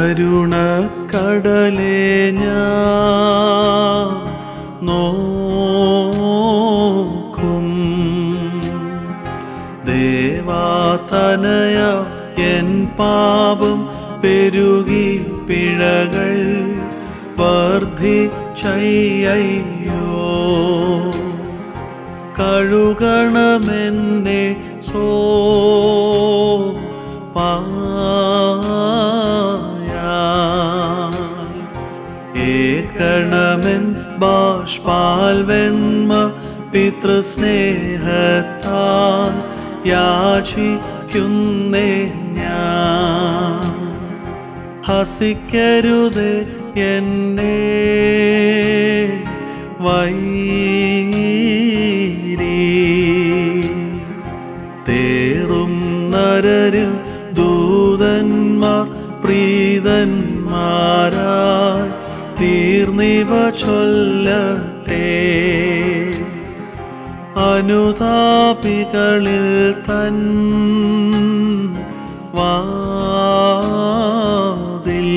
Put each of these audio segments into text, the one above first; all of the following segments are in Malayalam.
കരുണക്കടലേ ഞാൻ നോക്കും ദേവാതനയ എൻ പാപം പെരുകി പിഴകൾ വർദ്ധിച്ചയ്യോ കഴുകണമെന്നെ സോ പായാൽ ഏകണമെൻ ബാഷ്പാൽ വെണ്മ പിതൃസ്നേഹത്താൽ യാചിക്കുന്നേ ഞാൻ ഹസിക്കരുത് എന്നെ വൈരീ തേറും നരരും ദൂതന്മാർ പ്രീതന്മാരായി തീർന്നിവ ചൊല്ലട്ടെ അനുതാപികളിൽ തൻ വാതിൽ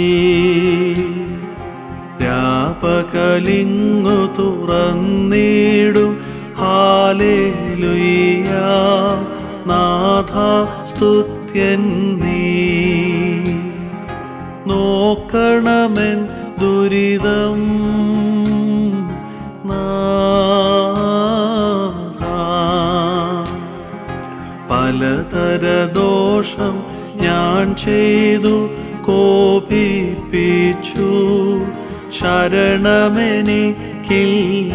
രാപകലിങ്ങു തുറന്നിടും ഹാലേലുയ്യ നാഥ സ്തുത്യൻ നീ നോക്കണമെൻ ദുരിതം നാഥ പലതര ദോഷം ഞാൻ ചെയ്തു കോപിപ്പിച്ചു ശരണമെനിക്കില്ല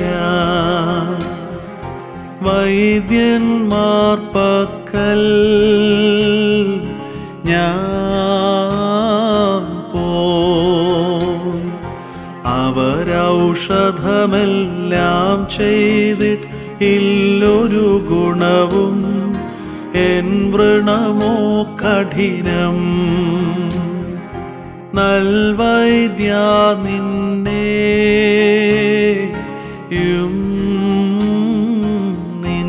വൈദ്യന്മാർ പക്കൽ ഞാൻ പോയി അവരൗഷധമെല്ലാം ചെയ്തിട്ട് ഇല്ലൊരു ഗുണവും എൻ വൃണമോ കഠിനം നൽവൈദ്യ നിന്നെ യും നിൻ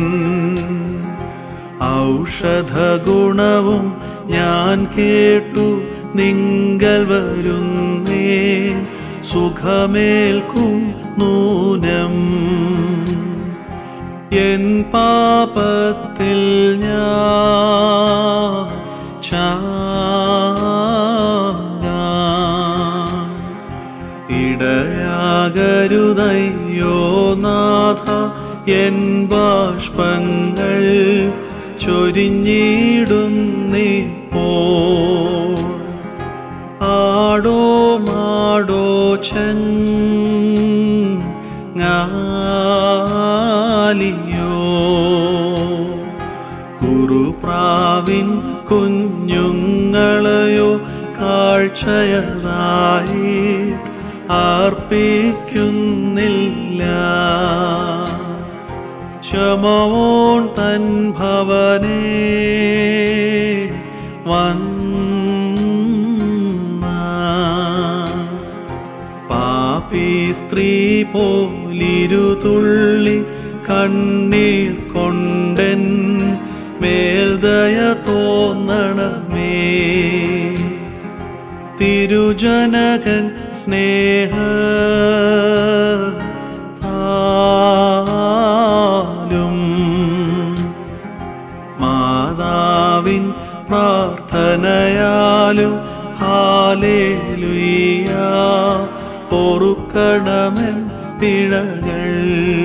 ഔഷധ ഗുണവും ഞാൻ കേട്ടു നിങ്ങൾ വരുന്നേ സുഖമേൽക്കും നൂനം എൻ പാപത്തിൽ ഞാൻ ചാകാൻ ഇടയാകരുതയ്യോ നാഥ എൻ ബാഷ്പങ്ങൾ ചൊരിഞ്ഞിടുന്നിപ്പോ ആടോ മാടോ ചങ്ങാലിയോ കുറുപ്രാവിൻ കുഞ്ഞുങ്ങളെയോ കാഴ്ചയതായി അർപ്പിക്കുന്നില്ല ക്ഷമവോൺ തൻ ഭവനേ വന്ന പാപി സ്ത്രീ പോലിരുതുള്ളി കണ്ണീർ കൊണ്ടൻ മേൽദയ തോന്നണമേ തിരുജനകൻ സ്നേഹ താലും മാതാവിൻ പ്രാർത്ഥനയാലും ഹാലേലുയ്യ പൊറുക്കണമെൻ പിഴകൾ